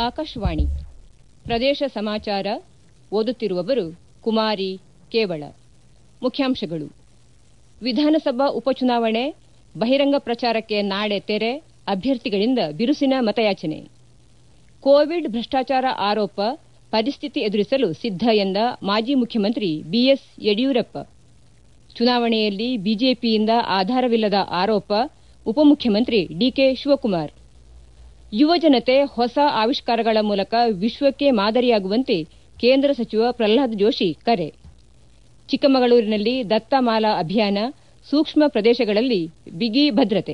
ಆಕಾಶವಾಣಿ ಪ್ರದೇಶ ಸಮಾಚಾರ ಓದುತ್ತಿರುವವರು ಕುಮಾರಿ ಕೇವಳ ಮುಖ್ಯಾಂಶಗಳು ವಿಧಾನಸಭಾ ಉಪಚುನಾವಣೆ ಬಹಿರಂಗ ಪ್ರಚಾರಕ್ಕೆ ನಾಳೆ ತೆರೆ ಅಭ್ಯರ್ಥಿಗಳಿಂದ ಬಿರುಸಿನ ಮತಯಾಚನೆ ಕೋವಿಡ್ ಭ್ರಷ್ಟಾಚಾರ ಆರೋಪ ಪರಿಸ್ಥಿತಿ ಎದುರಿಸಲು ಸಿದ್ಧ ಎಂದ ಮಾಜಿ ಮುಖ್ಯಮಂತ್ರಿ ಬಿಎಸ್ ಯಡಿಯೂರಪ್ಪ ಚುನಾವಣೆಯಲ್ಲಿ ಬಿಜೆಪಿಯಿಂದ ಆಧಾರವಿಲ್ಲದ ಆರೋಪ ಉಪಮುಖ್ಯಮಂತ್ರಿ ಡಿಕೆ ಶಿವಕುಮಾರ್ ಯುವಜನತೆ ಹೊಸ ಆವಿಷ್ಕಾರಗಳ ಮೂಲಕ ವಿಶ್ವಕ್ಕೆ ಮಾದರಿಯಾಗುವಂತೆ ಕೇಂದ್ರ ಸಚಿವ ಪ್ರಹ್ಲಾದ್ ಜೋಶಿ ಕರೆ ಚಿಕ್ಕಮಗಳೂರಿನಲ್ಲಿ ದತ್ತಮಾಲಾ ಅಭಿಯಾನ ಸೂಕ್ಷ್ಮ ಪ್ರದೇಶಗಳಲ್ಲಿ ಬಿಗಿ ಭದ್ರತೆ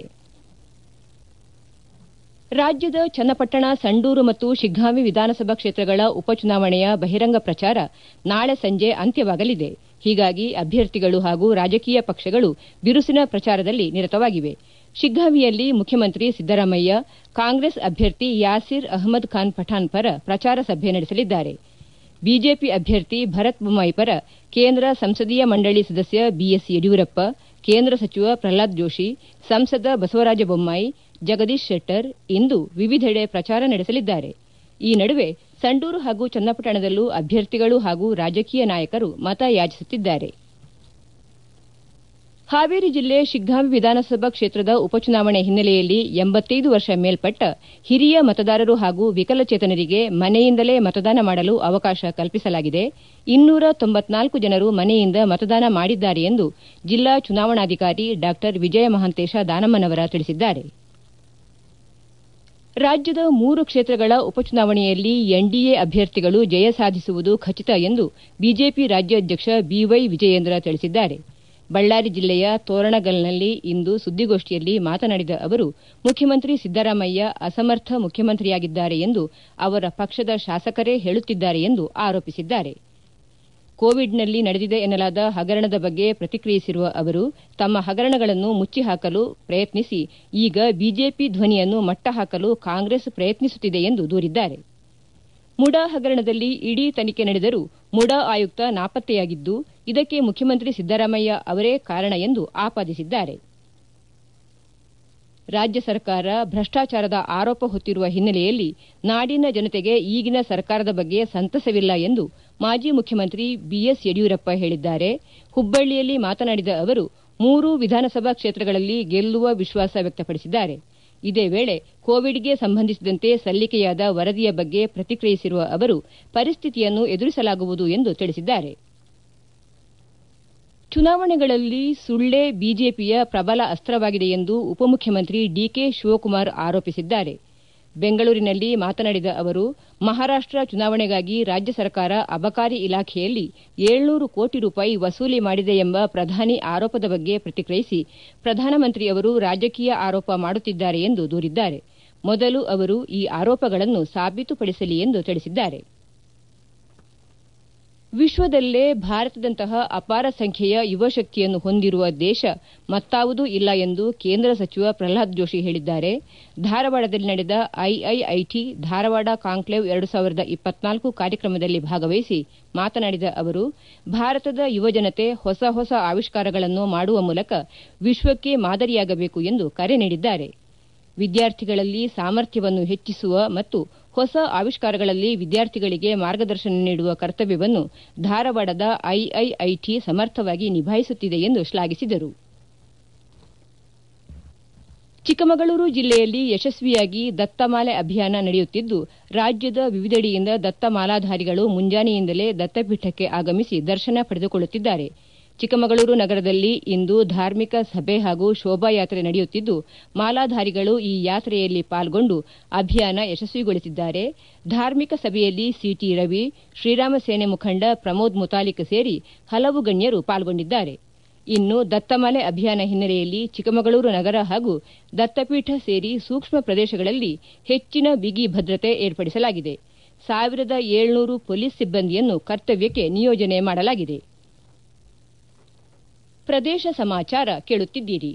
ರಾಜ್ಯದ ಚನ್ನಪಟ್ಟಣ ಸಂಡೂರು ಮತ್ತು ಶಿಗ್ಗಾಂವಿ ವಿಧಾನಸಭಾ ಕ್ಷೇತ್ರಗಳ ಉಪಚುನಾವಣೆಯ ಬಹಿರಂಗ ಪ್ರಚಾರ ನಾಳೆ ಸಂಜೆ ಅಂತ್ಯವಾಗಲಿದೆ ಹೀಗಾಗಿ ಅಭ್ಯರ್ಥಿಗಳು ಹಾಗೂ ರಾಜಕೀಯ ಪಕ್ಷಗಳು ಬಿರುಸಿನ ಪ್ರಚಾರದಲ್ಲಿ ನಿರತವಾಗಿವೆ ಶಿಗ್ಗಾಂವಿಯಲ್ಲಿ ಮುಖ್ಯಮಂತ್ರಿ ಸಿದ್ದರಾಮಯ್ಯ ಕಾಂಗ್ರೆಸ್ ಅಭ್ಯರ್ಥಿ ಯಾಸಿರ್ ಅಹಮದ್ ಖಾನ್ ಪಠಾಣ್ ಪರ ಪ್ರಚಾರ ಸಭೆ ನಡೆಸಲಿದ್ದಾರೆ ಬಿಜೆಪಿ ಅಭ್ಯರ್ಥಿ ಭರತ್ ಬೊಮ್ಮಾಯಿ ಪರ ಕೇಂದ್ರ ಸಂಸದೀಯ ಮಂಡಳಿ ಸದಸ್ಯ ಬಿಎಸ್ ಯಡಿಯೂರಪ್ಪ ಕೇಂದ್ರ ಸಚಿವ ಪ್ರಹ್ಲಾದ್ ಜೋಶಿ ಸಂಸದ ಬಸವರಾಜ ಬೊಮ್ಮಾಯಿ ಜಗದೀಶ್ ಶೆಟ್ಟರ್ ಇಂದು ವಿವಿಧೆಡೆ ಪ್ರಚಾರ ನಡೆಸಲಿದ್ದಾರೆ ಈ ನಡುವೆ ಸಂಡೂರು ಹಾಗೂ ಚನ್ನಪಟ್ಟಣದಲ್ಲೂ ಅಭ್ಯರ್ಥಿಗಳು ಹಾಗೂ ರಾಜಕೀಯ ನಾಯಕರು ಮತ ಯಾಚಿಸುತ್ತಿದ್ದಾರೆ ಹಾವೇರಿ ಜಿಲ್ಲೆ ಶಿಗ್ಗಾಂವಿ ವಿಧಾನಸಭಾ ಕ್ಷೇತ್ರದ ಉಪಚುನಾವಣೆ ಹಿನ್ನೆಲೆಯಲ್ಲಿ ಎಂಬತ್ತೈದು ವರ್ಷ ಮೇಲ್ಪಟ್ಟ ಹಿರಿಯ ಮತದಾರರು ಹಾಗೂ ವಿಕಲಚೇತನರಿಗೆ ಮನೆಯಿಂದಲೇ ಮತದಾನ ಮಾಡಲು ಅವಕಾಶ ಕಲ್ಪಿಸಲಾಗಿದೆ ಇನ್ನೂರ ತೊಂಬತ್ನಾಲ್ಕು ಜನರು ಮನೆಯಿಂದ ಮತದಾನ ಮಾಡಿದ್ದಾರೆ ಎಂದು ಜಿಲ್ಲಾ ಚುನಾವಣಾಧಿಕಾರಿ ಡಾ ವಿಜಯ ಮಹಾಂತೇಶ ದಾನಮ್ಮನವರ ತಿಳಿಸಿದ್ದಾರೆ ರಾಜ್ಯದ ಮೂರು ಕ್ಷೇತ್ರಗಳ ಉಪಚುನಾವಣೆಯಲ್ಲಿ ಎನ್ಡಿಎ ಅಭ್ಯರ್ಥಿಗಳು ಜಯ ಸಾಧಿಸುವುದು ಖಚಿತ ಎಂದು ಬಿಜೆಪಿ ರಾಜ್ಯಾಧ್ಯಕ್ಷ ಬಿವೈ ವಿಜಯೇಂದ್ರ ತಿಳಿಸಿದ್ದಾರೆ ಬಳ್ಳಾರಿ ಜಿಲ್ಲೆಯ ತೋರಣಗಲ್ನಲ್ಲಿ ಇಂದು ಸುದ್ದಿಗೋಷ್ಠಿಯಲ್ಲಿ ಮಾತನಾಡಿದ ಅವರು ಮುಖ್ಯಮಂತ್ರಿ ಸಿದ್ದರಾಮಯ್ಯ ಅಸಮರ್ಥ ಮುಖ್ಯಮಂತ್ರಿಯಾಗಿದ್ದಾರೆ ಎಂದು ಅವರ ಪಕ್ಷದ ಶಾಸಕರೇ ಹೇಳುತ್ತಿದ್ದಾರೆ ಎಂದು ಆರೋಪಿಸಿದ್ದಾರೆ ಕೋವಿಡ್ನಲ್ಲಿ ನಡೆದಿದೆ ಎನ್ನಲಾದ ಹಗರಣದ ಬಗ್ಗೆ ಪ್ರತಿಕ್ರಿಯಿಸಿರುವ ಅವರು ತಮ್ಮ ಹಗರಣಗಳನ್ನು ಮುಚ್ಚಿ ಹಾಕಲು ಪ್ರಯತ್ನಿಸಿ ಈಗ ಬಿಜೆಪಿ ಧ್ವನಿಯನ್ನು ಮಟ್ಟ ಹಾಕಲು ಕಾಂಗ್ರೆಸ್ ಪ್ರಯತ್ನಿಸುತ್ತಿದೆ ಎಂದು ದೂರಿದ್ದಾರೆ ಮುಡಾ ಹಗರಣದಲ್ಲಿ ಇಡೀ ತನಿಖೆ ನಡೆದರೂ ಮುಡಾ ಆಯುಕ್ತ ನಾಪತ್ತೆಯಾಗಿದ್ದು ಇದಕ್ಕೆ ಮುಖ್ಯಮಂತ್ರಿ ಸಿದ್ದರಾಮಯ್ಯ ಅವರೇ ಕಾರಣ ಎಂದು ಆಪಾದಿಸಿದ್ದಾರೆ ರಾಜ್ಯ ಸರ್ಕಾರ ಭ್ರಷ್ಟಾಚಾರದ ಆರೋಪ ಹೊತ್ತಿರುವ ಹಿನ್ನೆಲೆಯಲ್ಲಿ ನಾಡಿನ ಜನತೆಗೆ ಈಗಿನ ಸರ್ಕಾರದ ಬಗ್ಗೆ ಸಂತಸವಿಲ್ಲ ಎಂದು ಮಾಜಿ ಮುಖ್ಯಮಂತ್ರಿ ಬಿಎಸ್ ಯಡಿಯೂರಪ್ಪ ಹೇಳಿದ್ದಾರೆ ಹುಬ್ಬಳ್ಳಿಯಲ್ಲಿ ಮಾತನಾಡಿದ ಅವರು ಮೂರು ವಿಧಾನಸಭಾ ಕ್ಷೇತ್ರಗಳಲ್ಲಿ ಗೆಲ್ಲುವ ವಿಶ್ವಾಸ ವ್ಯಕ್ತಪಡಿಸಿದ್ದಾರೆ ಇದೇ ವೇಳೆ ಕೋವಿಡ್ಗೆ ಸಂಬಂಧಿಸಿದಂತೆ ಸಲ್ಲಿಕೆಯಾದ ವರದಿಯ ಬಗ್ಗೆ ಪ್ರತಿಕ್ರಿಯಿಸಿರುವ ಅವರು ಪರಿಸ್ಥಿತಿಯನ್ನು ಎದುರಿಸಲಾಗುವುದು ಎಂದು ತಿಳಿಸಿದ್ದಾರೆ ಚುನಾವಣೆಗಳಲ್ಲಿ ಸುಳ್ಳೇ ಬಿಜೆಪಿಯ ಪ್ರಬಲ ಅಸ್ತ್ರವಾಗಿದೆ ಎಂದು ಉಪಮುಖ್ಯಮಂತ್ರಿ ಡಿಕೆ ಶಿವಕುಮಾರ್ ಆರೋಪಿಸಿದ್ದಾರೆ ಬೆಂಗಳೂರಿನಲ್ಲಿ ಮಾತನಾಡಿದ ಅವರು ಮಹಾರಾಷ್ಟ ಚುನಾವಣೆಗಾಗಿ ರಾಜ್ಯ ಸರ್ಕಾರ ಅಬಕಾರಿ ಇಲಾಖೆಯಲ್ಲಿ ಏಳ್ನೂರು ಕೋಟಿ ರೂಪಾಯಿ ವಸೂಲಿ ಮಾಡಿದೆ ಎಂಬ ಪ್ರಧಾನಿ ಆರೋಪದ ಬಗ್ಗೆ ಪ್ರತಿಕ್ರಿಯಿಸಿ ಪ್ರಧಾನಮಂತ್ರಿ ಅವರು ರಾಜಕೀಯ ಆರೋಪ ಮಾಡುತ್ತಿದ್ದಾರೆ ಎಂದು ದೂರಿದ್ದಾರೆ ಮೊದಲು ಅವರು ಈ ಆರೋಪಗಳನ್ನು ಸಾಬೀತುಪಡಿಸಲಿ ಎಂದು ತಿಳಿಸಿದ್ದಾರೆ ವಿಶ್ವದಲ್ಲೇ ಭಾರತದಂತಹ ಅಪಾರ ಸಂಖ್ಯೆಯ ಯುವಶಕ್ತಿಯನ್ನು ಹೊಂದಿರುವ ದೇಶ ಮತ್ತಾವುದೂ ಇಲ್ಲ ಎಂದು ಕೇಂದ್ರ ಸಚಿವ ಪ್ರಹ್ಲಾದ್ ಜೋಶಿ ಹೇಳಿದ್ದಾರೆ ಧಾರವಾಡದಲ್ಲಿ ನಡೆದ ಐಐಐಟಿ ಧಾರವಾಡ ಕಾಂಕ್ಲೇವ್ ಎರಡು ಸಾವಿರದ ಇಪ್ಪತ್ನಾಲ್ಕು ಕಾರ್ಯಕ್ರಮದಲ್ಲಿ ಭಾಗವಹಿಸಿ ಮಾತನಾಡಿದ ಅವರು ಭಾರತದ ಯುವಜನತೆ ಹೊಸ ಹೊಸ ಆವಿಷ್ಕಾರಗಳನ್ನು ಮಾಡುವ ಮೂಲಕ ವಿಶ್ವಕ್ಕೆ ಮಾದರಿಯಾಗಬೇಕು ಎಂದು ಕರೆ ನೀಡಿದ್ದಾರೆ ವಿದ್ಯಾರ್ಥಿಗಳಲ್ಲಿ ಸಾಮರ್ಥ್ಯವನ್ನು ಹೆಚ್ಚಿಸುವ ಮತ್ತು ಹೊಸ ಆವಿಷ್ಕಾರಗಳಲ್ಲಿ ವಿದ್ಯಾರ್ಥಿಗಳಿಗೆ ಮಾರ್ಗದರ್ಶನ ನೀಡುವ ಕರ್ತವ್ಯವನ್ನು ಧಾರವಾಡದ ಐಐಐಟಿ ಸಮರ್ಥವಾಗಿ ನಿಭಾಯಿಸುತ್ತಿದೆ ಎಂದು ಶ್ಲಾಘಿಸಿದರು ಚಿಕ್ಕಮಗಳೂರು ಜಿಲ್ಲೆಯಲ್ಲಿ ಯಶಸ್ವಿಯಾಗಿ ದತ್ತಮಾಲೆ ಅಭಿಯಾನ ನಡೆಯುತ್ತಿದ್ದು ರಾಜ್ಯದ ವಿವಿಧೆಡೆಯಿಂದ ದತ್ತಮಾಲಾಧಾರಿಗಳು ಮುಂಜಾನೆಯಿಂದಲೇ ದತ್ತಪೀಠಕ್ಕೆ ಆಗಮಿಸಿ ದರ್ಶನ ಪಡೆದುಕೊಳ್ಳುತ್ತಿದ್ದಾರೆ ಚಿಕ್ಕಮಗಳೂರು ನಗರದಲ್ಲಿ ಇಂದು ಧಾರ್ಮಿಕ ಸಭೆ ಹಾಗೂ ಶೋಭಾಯಾತ್ರೆ ನಡೆಯುತ್ತಿದ್ದು ಮಾಲಾಧಾರಿಗಳು ಈ ಯಾತ್ರೆಯಲ್ಲಿ ಪಾಲ್ಗೊಂಡು ಅಭಿಯಾನ ಯಶಸ್ವಿಗೊಳಿಸಿದ್ದಾರೆ ಧಾರ್ಮಿಕ ಸಭೆಯಲ್ಲಿ ಸಿಟಿ ರವಿ ಶ್ರೀರಾಮ ಸೇನೆ ಮುಖಂಡ ಪ್ರಮೋದ್ ಮುತಾಲಿಕ್ ಸೇರಿ ಹಲವು ಗಣ್ಯರು ಪಾಲ್ಗೊಂಡಿದ್ದಾರೆ ಇನ್ನು ದತ್ತಮಾಲೆ ಅಭಿಯಾನ ಹಿನ್ನೆಲೆಯಲ್ಲಿ ಚಿಕ್ಕಮಗಳೂರು ನಗರ ಹಾಗೂ ದತ್ತಪೀಠ ಸೇರಿ ಸೂಕ್ಷ್ಮ ಪ್ರದೇಶಗಳಲ್ಲಿ ಹೆಚ್ಚಿನ ಬಿಗಿ ಭದ್ರತೆ ಏರ್ಪಡಿಸಲಾಗಿದೆ ಸಾವಿರದ ಏಳ್ನೂರು ಪೊಲೀಸ್ ಸಿಬ್ಬಂದಿಯನ್ನು ಕರ್ತವ್ಯಕ್ಕೆ ನಿಯೋಜನೆ ಮಾಡಲಾಗಿದೆ ಪ್ರದೇಶ ಸಮಾಚಾರ ಕೇಳುತ್ತಿದ್ದೀರಿ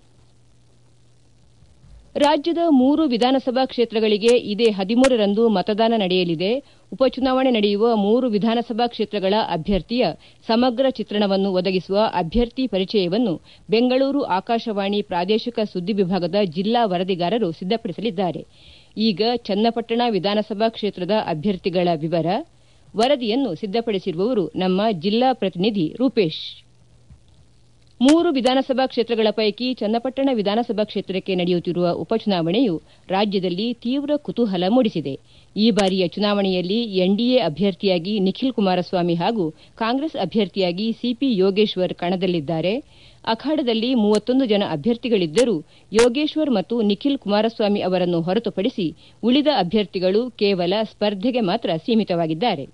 ರಾಜ್ಯದ ಮೂರು ವಿಧಾನಸಭಾ ಕ್ಷೇತ್ರಗಳಿಗೆ ಇದೇ ಹದಿಮೂರರಂದು ಮತದಾನ ನಡೆಯಲಿದೆ ಉಪಚುನಾವಣೆ ನಡೆಯುವ ಮೂರು ವಿಧಾನಸಭಾ ಕ್ಷೇತ್ರಗಳ ಅಭ್ಯರ್ಥಿಯ ಸಮಗ್ರ ಚಿತ್ರಣವನ್ನು ಒದಗಿಸುವ ಅಭ್ಯರ್ಥಿ ಪರಿಚಯವನ್ನು ಬೆಂಗಳೂರು ಆಕಾಶವಾಣಿ ಪ್ರಾದೇಶಿಕ ಸುದ್ದಿ ವಿಭಾಗದ ಜಿಲ್ಲಾ ವರದಿಗಾರರು ಸಿದ್ದಪಡಿಸಲಿದ್ದಾರೆ ಈಗ ಚನ್ನಪಟ್ಟಣ ವಿಧಾನಸಭಾ ಕ್ಷೇತ್ರದ ಅಭ್ಯರ್ಥಿಗಳ ವಿವರ ವರದಿಯನ್ನು ಸಿದ್ದಪಡಿಸಿರುವವರು ನಮ್ಮ ಜಿಲ್ಲಾ ಪ್ರತಿನಿಧಿ ರೂಪೇಶ್ ಮೂರು ವಿಧಾನಸಭಾ ಕ್ಷೇತ್ರಗಳ ಪೈಕಿ ಚನ್ನಪಟ್ಟಣ ವಿಧಾನಸಭಾ ಕ್ಷೇತ್ರಕ್ಕೆ ನಡೆಯುತ್ತಿರುವ ಉಪಚುನಾವಣೆಯು ರಾಜ್ಯದಲ್ಲಿ ತೀವ್ರ ಕುತೂಹಲ ಮೂಡಿಸಿದೆ ಈ ಬಾರಿಯ ಚುನಾವಣೆಯಲ್ಲಿ ಎನ್ಡಿಎ ಅಭ್ಯರ್ಥಿಯಾಗಿ ನಿಖಿಲ್ ಕುಮಾರಸ್ವಾಮಿ ಹಾಗೂ ಕಾಂಗ್ರೆಸ್ ಅಭ್ಯರ್ಥಿಯಾಗಿ ಸಿಪಿ ಯೋಗೇಶ್ವರ್ ಕಣದಲ್ಲಿದ್ದಾರೆ ಅಖಾಡದಲ್ಲಿ ಮೂವತ್ತೊಂದು ಜನ ಅಭ್ಯರ್ಥಿಗಳಿದ್ದರೂ ಯೋಗೇಶ್ವರ್ ಮತ್ತು ನಿಖಿಲ್ ಕುಮಾರಸ್ವಾಮಿ ಅವರನ್ನು ಹೊರತುಪಡಿಸಿ ಉಳಿದ ಅಭ್ಯರ್ಥಿಗಳು ಕೇವಲ ಸ್ಪರ್ಧೆಗೆ ಮಾತ್ರ ಸೀಮಿತವಾಗಿದ್ದಾರೆ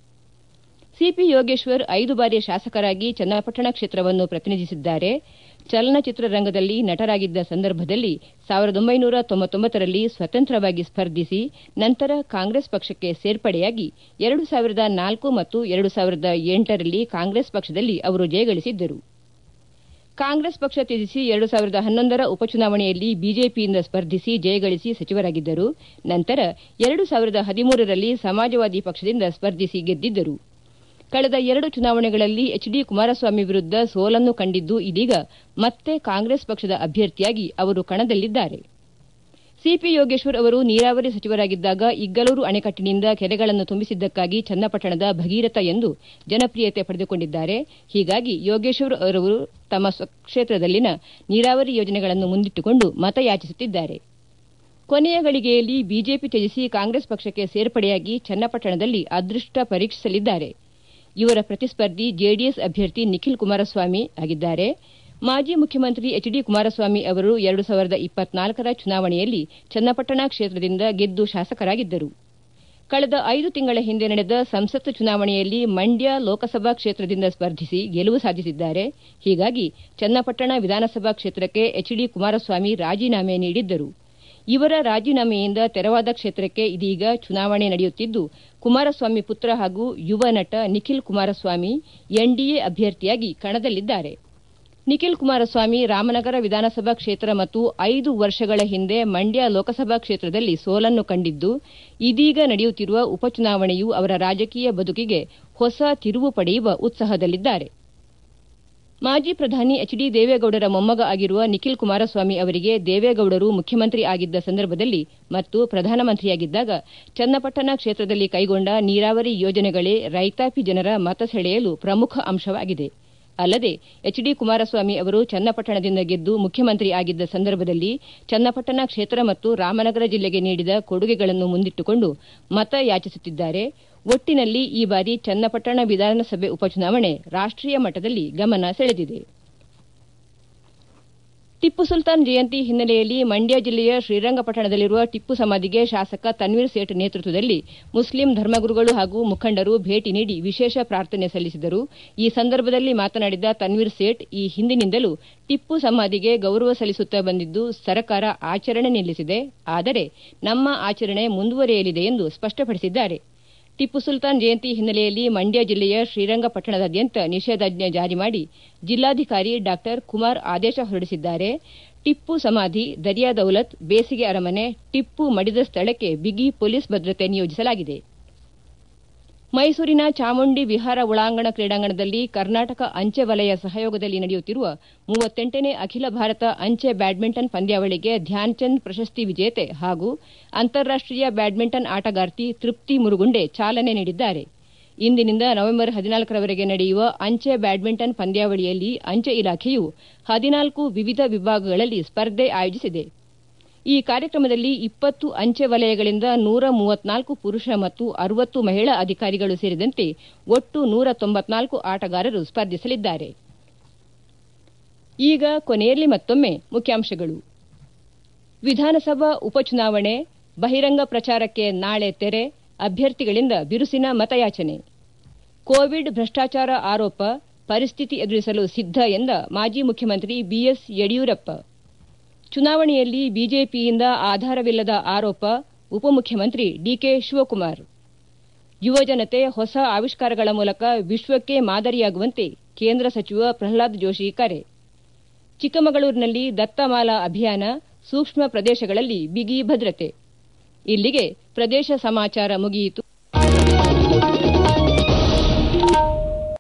ಸಿಪಿ ಯೋಗೇಶ್ವರ್ ಐದು ಬಾರಿ ಶಾಸಕರಾಗಿ ಚನ್ನಪಟ್ಟಣ ಕ್ಷೇತ್ರವನ್ನು ಪ್ರತಿನಿಧಿಸಿದ್ದಾರೆ ಚಲನಚಿತ್ರ ರಂಗದಲ್ಲಿ ನಟರಾಗಿದ್ದ ಸಂದರ್ಭದಲ್ಲಿ ಸಾವಿರದ ಒಂಬೈನೂರ ತೊಂಬತ್ತೊಂಬತ್ತರಲ್ಲಿ ಸ್ವತಂತ್ರವಾಗಿ ಸ್ಪರ್ಧಿಸಿ ನಂತರ ಕಾಂಗ್ರೆಸ್ ಪಕ್ಷಕ್ಕೆ ಸೇರ್ಪಡೆಯಾಗಿ ಎರಡು ಸಾವಿರದ ನಾಲ್ಕು ಮತ್ತು ಎರಡು ಸಾವಿರದ ಎಂಟರಲ್ಲಿ ಕಾಂಗ್ರೆಸ್ ಪಕ್ಷದಲ್ಲಿ ಅವರು ಜಯಗಳಿಸಿದ್ದರು ಕಾಂಗ್ರೆಸ್ ಪಕ್ಷ ತ್ಯಜಿಸಿ ಎರಡು ಸಾವಿರದ ಹನ್ನೊಂದರ ಉಪಚುನಾವಣೆಯಲ್ಲಿ ಬಿಜೆಪಿಯಿಂದ ಸ್ಪರ್ಧಿಸಿ ಜಯಗಳಿಸಿ ಸಚಿವರಾಗಿದ್ದರು ನಂತರ ಎರಡು ಸಾವಿರದ ಹದಿಮೂರರಲ್ಲಿ ಸಮಾಜವಾದಿ ಪಕ್ಷದಿಂದ ಸ್ಪರ್ಧಿಸಿ ಗೆದ್ದಿದ್ದರು ಕಳೆದ ಎರಡು ಚುನಾವಣೆಗಳಲ್ಲಿ ಎಚ್ ಡಿ ಕುಮಾರಸ್ವಾಮಿ ವಿರುದ್ಧ ಸೋಲನ್ನು ಕಂಡಿದ್ದು ಇದೀಗ ಮತ್ತೆ ಕಾಂಗ್ರೆಸ್ ಪಕ್ಷದ ಅಭ್ಯರ್ಥಿಯಾಗಿ ಅವರು ಕಣದಲ್ಲಿದ್ದಾರೆ ಸಿಪಿ ಯೋಗೇಶ್ವರ್ ಅವರು ನೀರಾವರಿ ಸಚಿವರಾಗಿದ್ದಾಗ ಇಗ್ಗಲೂರು ಅಣೆಕಟ್ಟಿನಿಂದ ಕೆರೆಗಳನ್ನು ತುಂಬಿಸಿದ್ದಕ್ಕಾಗಿ ಚನ್ನಪಟ್ಟಣದ ಭಗೀರಥ ಎಂದು ಜನಪ್ರಿಯತೆ ಪಡೆದುಕೊಂಡಿದ್ದಾರೆ ಹೀಗಾಗಿ ಯೋಗೇಶ್ವರ್ ಅವರು ತಮ್ಮ ಸ್ವಕ್ಷೇತ್ರದಲ್ಲಿನ ನೀರಾವರಿ ಯೋಜನೆಗಳನ್ನು ಮುಂದಿಟ್ಟುಕೊಂಡು ಮತಯಾಚಿಸುತ್ತಿದ್ದಾರೆ ಕೊನೆಯ ಗಳಿಗೆಯಲ್ಲಿ ಬಿಜೆಪಿ ತ್ಯಜಿಸಿ ಕಾಂಗ್ರೆಸ್ ಪಕ್ಷಕ್ಕೆ ಸೇರ್ಪಡೆಯಾಗಿ ಚನ್ನಪಟ್ಟಣದಲ್ಲಿ ಅದೃಷ್ಟ ಪರೀಕ್ಷಿಸಲಿದ್ದಾರೆ ಇವರ ಪ್ರತಿಸ್ಪರ್ಧಿ ಜೆಡಿಎಸ್ ಅಭ್ಯರ್ಥಿ ನಿಖಿಲ್ ಕುಮಾರಸ್ವಾಮಿ ಆಗಿದ್ದಾರೆ ಮಾಜಿ ಮುಖ್ಯಮಂತ್ರಿ ಎಚ್ ಡಿ ಕುಮಾರಸ್ವಾಮಿ ಅವರು ಎರಡು ಸಾವಿರದ ಇಪ್ಪತ್ನಾಲ್ಕರ ಚುನಾವಣೆಯಲ್ಲಿ ಚನ್ನಪಟ್ಟಣ ಕ್ಷೇತ್ರದಿಂದ ಗೆದ್ದು ಶಾಸಕರಾಗಿದ್ದರು ಕಳೆದ ಐದು ತಿಂಗಳ ಹಿಂದೆ ನಡೆದ ಸಂಸತ್ ಚುನಾವಣೆಯಲ್ಲಿ ಮಂಡ್ಯ ಲೋಕಸಭಾ ಕ್ಷೇತ್ರದಿಂದ ಸ್ಪರ್ಧಿಸಿ ಗೆಲುವು ಸಾಧಿಸಿದ್ದಾರೆ ಹೀಗಾಗಿ ಚನ್ನಪಟ್ಟಣ ವಿಧಾನಸಭಾ ಕ್ಷೇತ್ರಕ್ಕೆ ಎಚ್ ಡಿ ಕುಮಾರಸ್ವಾಮಿ ರಾಜೀನಾಮೆ ನೀಡಿದ್ದರು ಇವರ ರಾಜೀನಾಮೆಯಿಂದ ತೆರವಾದ ಕ್ಷೇತ್ರಕ್ಕೆ ಇದೀಗ ಚುನಾವಣೆ ನಡೆಯುತ್ತಿದ್ದು ಕುಮಾರಸ್ವಾಮಿ ಪುತ್ರ ಹಾಗೂ ಯುವ ನಟ ನಿಖಿಲ್ ಕುಮಾರಸ್ವಾಮಿ ಎನ್ಡಿಎ ಅಭ್ಯರ್ಥಿಯಾಗಿ ಕಣದಲ್ಲಿದ್ದಾರೆ ನಿಖಿಲ್ ಕುಮಾರಸ್ವಾಮಿ ರಾಮನಗರ ವಿಧಾನಸಭಾ ಕ್ಷೇತ್ರ ಮತ್ತು ಐದು ವರ್ಷಗಳ ಹಿಂದೆ ಮಂಡ್ಯ ಲೋಕಸಭಾ ಕ್ಷೇತ್ರದಲ್ಲಿ ಸೋಲನ್ನು ಕಂಡಿದ್ದು ಇದೀಗ ನಡೆಯುತ್ತಿರುವ ಉಪಚುನಾವಣೆಯು ಅವರ ರಾಜಕೀಯ ಬದುಕಿಗೆ ಹೊಸ ತಿರುವು ಪಡೆಯುವ ಉತ್ಸಾಹದಲ್ಲಿದ್ದಾರೆ ಮಾಜಿ ಪ್ರಧಾನಿ ಎಚ್ ಡಿ ದೇವೇಗೌಡರ ಮೊಮ್ಮಗ ಆಗಿರುವ ನಿಖಿಲ್ ಕುಮಾರಸ್ವಾಮಿ ಅವರಿಗೆ ದೇವೇಗೌಡರು ಮುಖ್ಯಮಂತ್ರಿ ಆಗಿದ್ದ ಸಂದರ್ಭದಲ್ಲಿ ಮತ್ತು ಪ್ರಧಾನಮಂತ್ರಿಯಾಗಿದ್ದಾಗ ಚನ್ನಪಟ್ಟಣ ಕ್ಷೇತ್ರದಲ್ಲಿ ಕೈಗೊಂಡ ನೀರಾವರಿ ಯೋಜನೆಗಳೇ ರೈತಾಪಿ ಜನರ ಮತ ಸೆಳೆಯಲು ಪ್ರಮುಖ ಅಂಶವಾಗಿದೆ ಅಲ್ಲದೆ ಎಚ್ ಡಿ ಕುಮಾರಸ್ವಾಮಿ ಅವರು ಚನ್ನಪಟ್ಟಣದಿಂದ ಗೆದ್ದು ಮುಖ್ಯಮಂತ್ರಿ ಆಗಿದ್ದ ಸಂದರ್ಭದಲ್ಲಿ ಚನ್ನಪಟ್ಟಣ ಕ್ಷೇತ್ರ ಮತ್ತು ರಾಮನಗರ ಜಿಲ್ಲೆಗೆ ನೀಡಿದ ಕೊಡುಗೆಗಳನ್ನು ಮುಂದಿಟ್ಟುಕೊಂಡು ಮತ ಯಾಚಿಸುತ್ತಿದ್ದಾರೆ ಒಟ್ಟಿನಲ್ಲಿ ಈ ಬಾರಿ ಚನ್ನಪಟ್ಟಣ ವಿಧಾನಸಭೆ ಉಪಚುನಾವಣೆ ರಾಷ್ಟೀಯ ಮಟ್ಟದಲ್ಲಿ ಗಮನ ಸೆಳೆದಿದೆ ಟಿಪ್ಪು ಸುಲ್ತಾನ್ ಜಯಂತಿ ಹಿನ್ನೆಲೆಯಲ್ಲಿ ಮಂಡ್ಯ ಜಿಲ್ಲೆಯ ಶ್ರೀರಂಗಪಟ್ಟಣದಲ್ಲಿರುವ ಟಿಪ್ಪು ಸಮಾಧಿಗೆ ಶಾಸಕ ತನ್ವೀರ್ ಸೇಠ್ ನೇತೃತ್ವದಲ್ಲಿ ಮುಸ್ಲಿಂ ಧರ್ಮಗುರುಗಳು ಹಾಗೂ ಮುಖಂಡರು ಭೇಟಿ ನೀಡಿ ವಿಶೇಷ ಪ್ರಾರ್ಥನೆ ಸಲ್ಲಿಸಿದರು ಈ ಸಂದರ್ಭದಲ್ಲಿ ಮಾತನಾಡಿದ ತನ್ವೀರ್ ಸೇಠ್ ಈ ಹಿಂದಿನಿಂದಲೂ ಟಿಪ್ಪು ಸಮಾಧಿಗೆ ಗೌರವ ಸಲ್ಲಿಸುತ್ತಾ ಬಂದಿದ್ದು ಸರ್ಕಾರ ಆಚರಣೆ ನಿಲ್ಲಿಸಿದೆ ಆದರೆ ನಮ್ಮ ಆಚರಣೆ ಮುಂದುವರಿಯಲಿದೆ ಎಂದು ಸ್ಪಷ್ಟಪಡಿಸಿದ್ದಾರೆ ಟಿಪ್ಪು ಸುಲ್ತಾನ್ ಜಯಂತಿ ಹಿನ್ನೆಲೆಯಲ್ಲಿ ಮಂಡ್ಯ ಜಿಲ್ಲೆಯ ಶ್ರೀರಂಗಪಟ್ಟಣದಾದ್ಯಂತ ನಿಷೇಧಾಜ್ಞೆ ಜಾರಿ ಮಾಡಿ ಜಿಲ್ಲಾಧಿಕಾರಿ ಡಾ ಕುಮಾರ್ ಆದೇಶ ಹೊರಡಿಸಿದ್ದಾರೆ ಟಿಪ್ಪು ಸಮಾಧಿ ದರಿಯಾ ದೌಲತ್ ಬೇಸಿಗೆ ಅರಮನೆ ಟಿಪ್ಪು ಮಡಿದ ಸ್ಥಳಕ್ಕೆ ಬಿಗಿ ಪೊಲೀಸ್ ಭದ್ರತೆ ನಿಯೋಜಿಸಲಾಗಿದೆ ಮೈಸೂರಿನ ಚಾಮುಂಡಿ ವಿಹಾರ ಒಳಾಂಗಣ ಕ್ರೀಡಾಂಗಣದಲ್ಲಿ ಕರ್ನಾಟಕ ಅಂಚೆ ವಲಯ ಸಹಯೋಗದಲ್ಲಿ ನಡೆಯುತ್ತಿರುವ ಮೂವತ್ತೆಂಟನೇ ಅಖಿಲ ಭಾರತ ಅಂಚೆ ಬ್ಯಾಡ್ಮಿಂಟನ್ ಪಂದ್ಯಾವಳಿಗೆ ಧ್ಯಾನ್ಚಂದ್ ಪ್ರಶಸ್ತಿ ವಿಜೇತೆ ಹಾಗೂ ಅಂತಾರಾಷ್ಟೀಯ ಬ್ಯಾಡ್ಮಿಂಟನ್ ಆಟಗಾರ್ತಿ ತೃಪ್ತಿ ಮುರುಗುಂಡೆ ಚಾಲನೆ ನೀಡಿದ್ದಾರೆ ಇಂದಿನಿಂದ ನವೆಂಬರ್ ಹದಿನಾಲ್ಕರವರೆಗೆ ನಡೆಯುವ ಅಂಚೆ ಬ್ಯಾಡ್ಮಿಂಟನ್ ಪಂದ್ಯಾವಳಿಯಲ್ಲಿ ಅಂಚೆ ಇಲಾಖೆಯು ಹದಿನಾಲ್ಕು ವಿವಿಧ ವಿಭಾಗಗಳಲ್ಲಿ ಸ್ಪರ್ಧೆ ಆಯೋಜಿಸಿದೆ ಈ ಕಾರ್ಯಕ್ರಮದಲ್ಲಿ ಇಪ್ಪತ್ತು ಅಂಚೆ ವಲಯಗಳಿಂದ ನೂರ ಮೂವತ್ನಾಲ್ಕು ಪುರುಷ ಮತ್ತು ಅರವತ್ತು ಮಹಿಳಾ ಅಧಿಕಾರಿಗಳು ಸೇರಿದಂತೆ ಒಟ್ಟು ನೂರ ತೊಂಬತ್ನಾಲ್ಕು ಆಟಗಾರರು ಸ್ಪರ್ಧಿಸಲಿದ್ದಾರೆ ಈಗ ಕೊನೆಯಲ್ಲಿ ಮತ್ತೊಮ್ಮೆ ಮುಖ್ಯಾಂಶಗಳು ವಿಧಾನಸಭಾ ಉಪಚುನಾವಣೆ ಬಹಿರಂಗ ಪ್ರಚಾರಕ್ಕೆ ನಾಳೆ ತೆರೆ ಅಭ್ಯರ್ಥಿಗಳಿಂದ ಬಿರುಸಿನ ಮತಯಾಚನೆ ಕೋವಿಡ್ ಭ್ರಷ್ಟಾಚಾರ ಆರೋಪ ಪರಿಸ್ಥಿತಿ ಎದುರಿಸಲು ಸಿದ್ಧ ಎಂದ ಮಾಜಿ ಮುಖ್ಯಮಂತ್ರಿ ಬಿಎಸ್ ಯಡಿಯೂರಪ್ಪ ಚುನಾವಣೆಯಲ್ಲಿ ಬಿಜೆಪಿಯಿಂದ ಆಧಾರವಿಲ್ಲದ ಆರೋಪ ಉಪಮುಖ್ಯಮಂತ್ರಿ ಡಿಕೆ ಶಿವಕುಮಾರ್ ಯುವಜನತೆ ಹೊಸ ಆವಿಷ್ಕಾರಗಳ ಮೂಲಕ ವಿಶ್ವಕ್ಕೆ ಮಾದರಿಯಾಗುವಂತೆ ಕೇಂದ್ರ ಸಚಿವ ಪ್ರಹ್ಲಾದ್ ಜೋಶಿ ಕರೆ ಚಿಕ್ಕಮಗಳೂರಿನಲ್ಲಿ ದತ್ತಮಾಲಾ ಅಭಿಯಾನ ಸೂಕ್ಷ್ಮ ಪ್ರದೇಶಗಳಲ್ಲಿ ಬಿಗಿ ಭದ್ರತೆ ಇಲ್ಲಿಗೆ ಪ್ರದೇಶ ಸಮಾಚಾರ ಮುಗಿಯಿತು